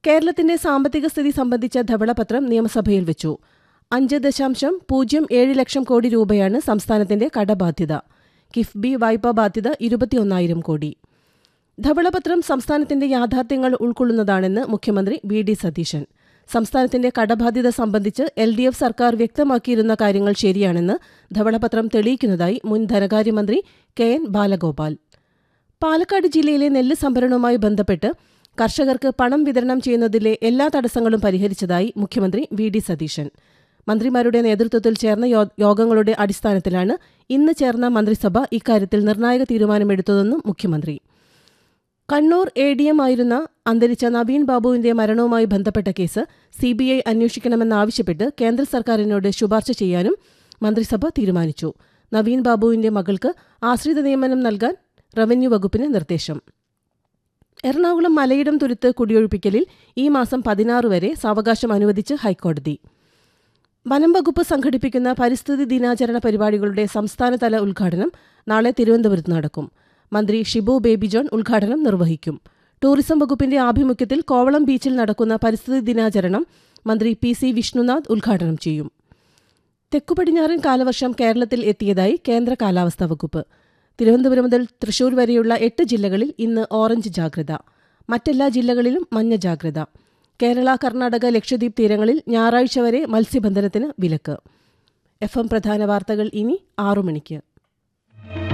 കേരളത്തിന്റെ സാമ്പത്തിക സ്ഥിതി സംബന്ധിച്ച ധവളപത്രം നിയമസഭയിൽ വെച്ചു അഞ്ച് ദശാംശം പൂജ്യം ഏഴ് ലക്ഷം കോടി രൂപയാണ് സംസ്ഥാനത്തിന്റെ കടബാധ്യത കിഫ്ബി വായ്പാ ബാധ്യത ഇരുപത്തിയൊന്നായിരം കോടി ധവളപത്രം സംസ്ഥാനത്തിന്റെ യാഥാർത്ഥ്യങ്ങൾ ഉൾക്കൊള്ളുന്നതാണെന്ന് മുഖ്യമന്ത്രി വി ഡി സതീശൻ സംസ്ഥാനത്തിന്റെ കടബാധ്യത സംബന്ധിച്ച് എൽ ഡി എഫ് സർക്കാർ വ്യക്തമാക്കിയിരുന്ന കാര്യങ്ങൾ ശരിയാണെന്ന് ധവളപത്രം തെളിയിക്കുന്നതായി മുൻ ധനകാര്യമന്ത്രി കെ എൻ ബാലഗോപാൽ പാലക്കാട് ജില്ലയിലെ നെല്ല് സംഭരണവുമായി ബന്ധപ്പെട്ട് കർഷകർക്ക് പണം വിതരണം ചെയ്യുന്നതിലെ എല്ലാ തടസ്സങ്ങളും പരിഹരിച്ചതായി മുഖ്യമന്ത്രി വി ഡി സതീശൻ മന്ത്രിമാരുടെ നേതൃത്വത്തിൽ ചേർന്ന യോ- യോഗങ്ങളുടെ അടിസ്ഥാനത്തിലാണ് ഇന്ന് ചേർന്ന മന്ത്രിസഭ ഇക്കാര്യത്തിൽ നിർണായക തീരുമാനമെടുത്തതെന്നും മുഖ്യമന്ത്രി കണ്ണൂർ എ ഡി എം ആയിരുന്ന അന്തരിച്ച നവീൻ ബാബുവിന്റെ മരണവുമായി ബന്ധപ്പെട്ട കേസ് സി ബി ഐ അന്വേഷിക്കണമെന്നാവശ്യപ്പെട്ട് കേന്ദ്ര സർക്കാരിനോട് ശുപാർശ ചെയ്യാനും മന്ത്രിസഭ തീരുമാനിച്ചു നവീൻ ബാബുവിന്റെ മകൾക്ക് ആശ്രിത നിയമനം നൽകാൻ റവന്യൂ വകുപ്പിന് നിർദ്ദേശം എറണാകുളം മലയിടം തുരുത്ത് കുടിയൊഴിപ്പിക്കലിൽ ഈ മാസം പതിനാറ് വരെ സാവകാശം അനുവദിച്ച് ഹൈക്കോടതി വനം വകുപ്പ് സംഘടിപ്പിക്കുന്ന പരിസ്ഥിതി ദിനാചരണ പരിപാടികളുടെ സംസ്ഥാനതല ഉദ്ഘാടനം നാളെ തിരുവനന്തപുരത്ത് നടക്കും മന്ത്രി ഷിബു ബേബി ജോൺ ഉദ്ഘാടനം നിർവഹിക്കും ടൂറിസം വകുപ്പിന്റെ ആഭിമുഖ്യത്തിൽ കോവളം ബീച്ചിൽ നടക്കുന്ന പരിസ്ഥിതി ദിനാചരണം മന്ത്രി പി സി വിഷ്ണുനാഥ് ഉദ്ഘാടനം ചെയ്യും തെക്കുപടിഞ്ഞാറൻ കാലവർഷം കേരളത്തിൽ എത്തിയതായി കേന്ദ്ര കാലാവസ്ഥാ വകുപ്പ് തിരുവനന്തപുരം മുതൽ തൃശൂർ വരെയുള്ള എട്ട് ജില്ലകളിൽ ഇന്ന് ഓറഞ്ച് ജാഗ്രത മറ്റെല്ലാ ജില്ലകളിലും മഞ്ഞ ജാഗ്രത കേരള കർണാടക ലക്ഷദ്വീപ് തീരങ്ങളിൽ ഞായറാഴ്ച വരെ മത്സ്യബന്ധനത്തിന് വിലക്ക് എഫ് എം പ്രധാന വാർത്തകൾ ഇനി ആറു മണിക്ക്